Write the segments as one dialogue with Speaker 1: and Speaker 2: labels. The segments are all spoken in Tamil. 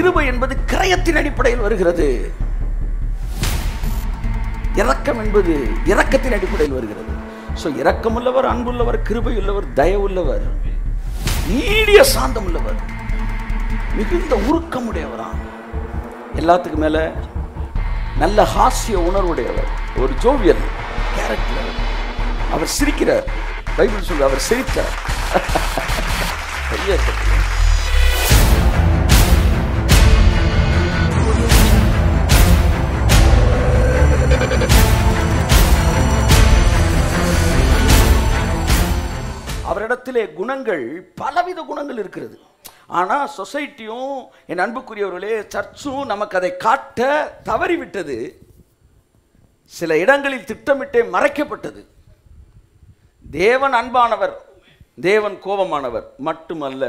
Speaker 1: கிருபை என்பது கிரயத்தின் அடிப்படையில் வருகிறது இரக்கம் என்பது இரக்கத்தின் அடிப்படையில் வருகிறது ஸோ இரக்கமுள்ளவர் அன்புள்ளவர் கிருபை உள்ளவர் தயவுள்ளவர் நீடிய சாந்தம் உள்ளவர் மிகுந்த உருக்கமுடையவராம் எல்லாத்துக்கும் மேல நல்ல ஹாஸ்ய உணர்வுடையவர் ஒரு ஜோவியல் கேரக்டர் அவர் சிரிக்கிறார் பைபிள் சொல்லு அவர் சிரித்தார் கையை தட்டுங்க. அவரிடத்திலே குணங்கள் பலவித குணங்கள் இருக்கிறது ஆனா சொசைட்டியும் என் அன்புக்குரியவர்களே சர்ச்சும் நமக்கு அதை காட்ட தவறிவிட்டது சில இடங்களில் திட்டமிட்டே மறைக்கப்பட்டது தேவன் அன்பானவர் தேவன் கோபமானவர் மட்டுமல்ல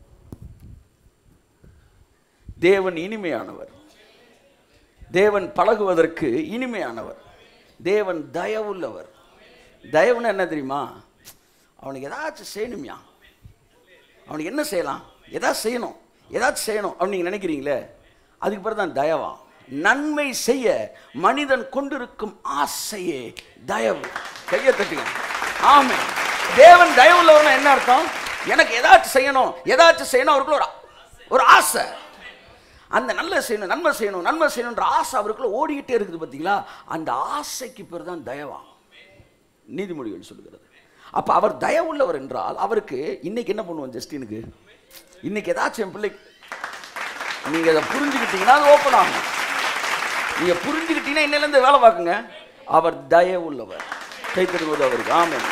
Speaker 1: தேவன் இனிமையானவர் தேவன் பழகுவதற்கு இனிமையானவர் தேவன் தயவுள்ளவர் தயவுன்னு என்ன தெரியுமா அவனுக்கு ஏதாச்சும் செய்யணும்யா அவனுக்கு என்ன செய்யலாம் ஏதாச்சும் செய்யணும் ஏதாச்சும் செய்யணும் அப்படின்னு நீங்கள் நினைக்கிறீங்களே அதுக்கு பிறகு தான் தயவா நன்மை செய்ய மனிதன் கொண்டிருக்கும் ஆசையே தயவு கையை தட்டுங்க ஆமே தேவன் தயவுள்ளவர்னா என்ன அர்த்தம் எனக்கு ஏதாச்சும் செய்யணும் ஏதாச்சும் செய்யணும் அவருக்குள்ள ஒரு ஒரு ஆசை அந்த நல்ல செய்யணும் நன்மை செய்யணும் நன்மை செய்யணுன்ற ஆசை அவருக்குள்ள ஓடிக்கிட்டே இருக்குது பார்த்தீங்களா அந்த ஆசைக்கு பேர் தான் தயவா நீதிமொழிகள் சொல்லுகிறது அப்ப அவர் தயவுள்ளவர் என்றால் அவருக்கு இன்னைக்கு என்ன பண்ணுவோம் ஜஸ்டினுக்கு இன்னைக்கு ஏதாச்சும் என் பிள்ளை நீங்க அதை புரிஞ்சுக்கிட்டீங்கன்னா அது ஓப்பன் ஆகும் நீங்க புரிஞ்சுக்கிட்டீங்கன்னா இன்னிலேருந்து வேலை பார்க்குங்க அவர் தயவுள்ளவர் கைத்தருவது அவருக்கு ஆமென்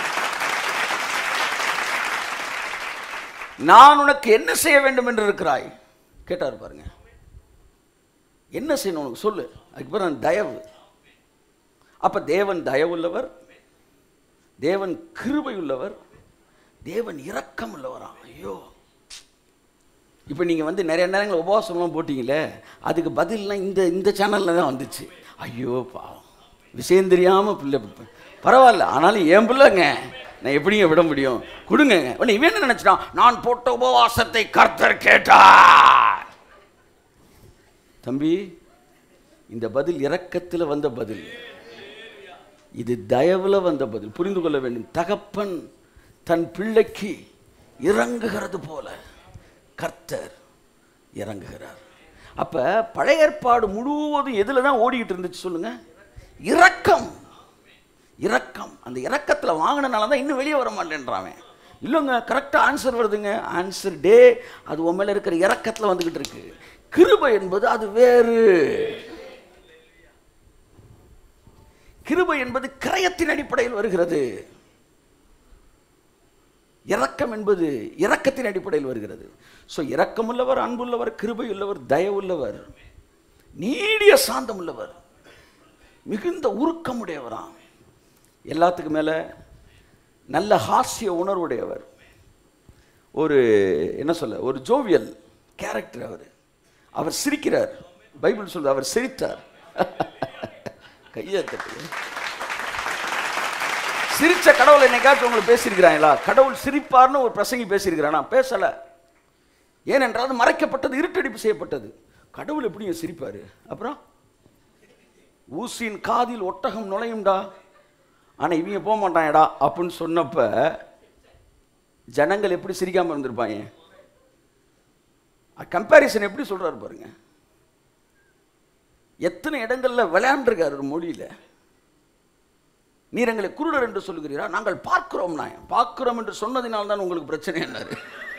Speaker 1: நான் உனக்கு என்ன செய்ய வேண்டும் என்று இருக்கிறாய் கேட்டார் பாருங்க என்ன செய்யணும் உனக்கு சொல்லு அதுக்கு பிறகு தயவு அப்ப தேவன் தயவுள்ளவர் தேவன் கிருபை உள்ளவர் தேவன் இரக்கம் உள்ளவரா ஐயோ இப்போ நீங்கள் வந்து நிறைய நேரங்கள் உபவாசம்லாம் போட்டீங்களே அதுக்கு பதில்லாம் இந்த இந்த சேனலில் தான் வந்துச்சு ஐயோ பாவம் விஷயம் தெரியாமல் பிள்ளை ப- பரவாயில்ல ஆனாலும் என் பிள்ளைங்க நான் எப்படிங்க விட முடியும் கொடுங்க உடனே இவன் என்ன நினச்சிட்டான் நான் போட்ட உபவாசத்தை கர்த்தர் கேட்டார் தம்பி இந்த பதில் இரக்கத்தில் வந்த பதில் இது தயவுல வந்த பதில் புரிந்து கொள்ள வேண்டும் தகப்பன் தன் பிள்ளைக்கு இறங்குகிறது போல கர்த்தர் இறங்குகிறார் அப்ப பழைய ஏற்பாடு முழுவதும் எதுல தான் ஓடிக்கிட்டு இருந்துச்சு சொல்லுங்க இரக்கம் இரக்கம் அந்த இரக்கத்துல வாங்கினனால தான் இன்னும் வெளியே வர மாட்டேன்றான் இல்லைங்க கரெக்டாக ஆன்சர் வருதுங்க ஆன்சர் டே அது உன் மேல இருக்கிற இரக்கத்துல வந்துகிட்டு இருக்கு கிருபை என்பது அது வேறு கிருபை என்பது கிரயத்தின் அடிப்படையில் வருகிறது இரக்கம் என்பது இரக்கத்தின் அடிப்படையில் வருகிறது ஸோ இரக்கமுள்ளவர் அன்புள்ளவர் கிருபை உள்ளவர் தயவுள்ளவர் நீடிய சாந்தம் உள்ளவர் மிகுந்த உருக்கமுடையவராம் எல்லாத்துக்கும் மேல நல்ல ஹாஸ்ய உணர்வுடையவர் ஒரு என்ன சொல்ல ஒரு ஜோவியல் கேரக்டர் அவர் அவர் சிரிக்கிறார் பைபிள் சொல்லுது அவர் சிரித்தார் கையை தட்டுங்க சிரிச்ச கடவுள் என்னைக்காச்சும் உங்களுக்கு பேசியிருக்கிறாங்களா கடவுள் சிரிப்பார்னு ஒரு பிரசங்கி பேசியிருக்கிறானா பேசல ஏனென்றால் அது மறைக்கப்பட்டது இருட்டடிப்பு செய்யப்பட்டது கடவுள் எப்படிங்க சிரிப்பாரு அப்புறம் ஊசியின் காதில் ஒட்டகம் நுழையும்டா ஆனா இவங்க போக மாட்டாங்கடா அப்படின்னு சொன்னப்ப ஜனங்கள் எப்படி சிரிக்காம இருந்திருப்பாங்க கம்பேரிசன் எப்படி சொல்றாரு பாருங்க எத்தனை இடங்கள்ல விளையாண்டுருக்காரு ஒரு மொழியில நீர் எங்களை குருடர் என்று சொல்லுகிறீரா நாங்கள் பார்க்கிறோம் நான் பார்க்கிறோம் என்று சொன்னதினால் தான் உங்களுக்கு பிரச்சனை என்னாரு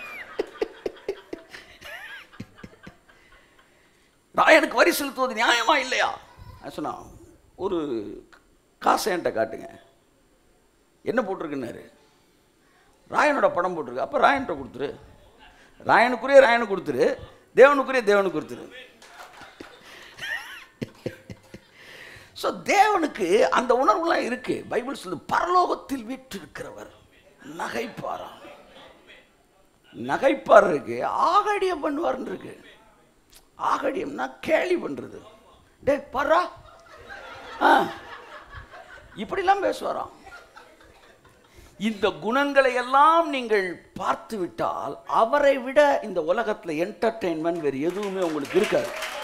Speaker 1: ராயனுக்கு வரி செலுத்துவது நியாயமா இல்லையா நான் சொன்னா ஒரு காசை என்கிட்ட காட்டுங்க என்ன போட்டிருக்குன்னாரு ராயனோட படம் போட்டிருக்கு அப்போ ராயன்கிட்ட கொடுத்துரு ராயனுக்குரிய ராயனுக்கு கொடுத்துரு தேவனுக்குரிய தேவனுக்கு கொடுத்துரு ஸோ தேவனுக்கு அந்த உணர்வுலாம் இருக்கு பைபிள் சொல்லு பரலோகத்தில் வீற்றிருக்கிறவர் நகைப்பாரா நகைப்பார் இருக்கு ஆகடியம் பண்ணுவார்னு இருக்கு ஆகடியம்னா கேலி பண்றது டே பரா ஆ இப்படிலாம் பேசுவாராம் இந்த குணங்களை எல்லாம் நீங்கள் பார்த்து விட்டால் அவரை விட இந்த உலகத்தில் என்டர்டெயின்மெண்ட் வேறு எதுவுமே உங்களுக்கு இருக்காது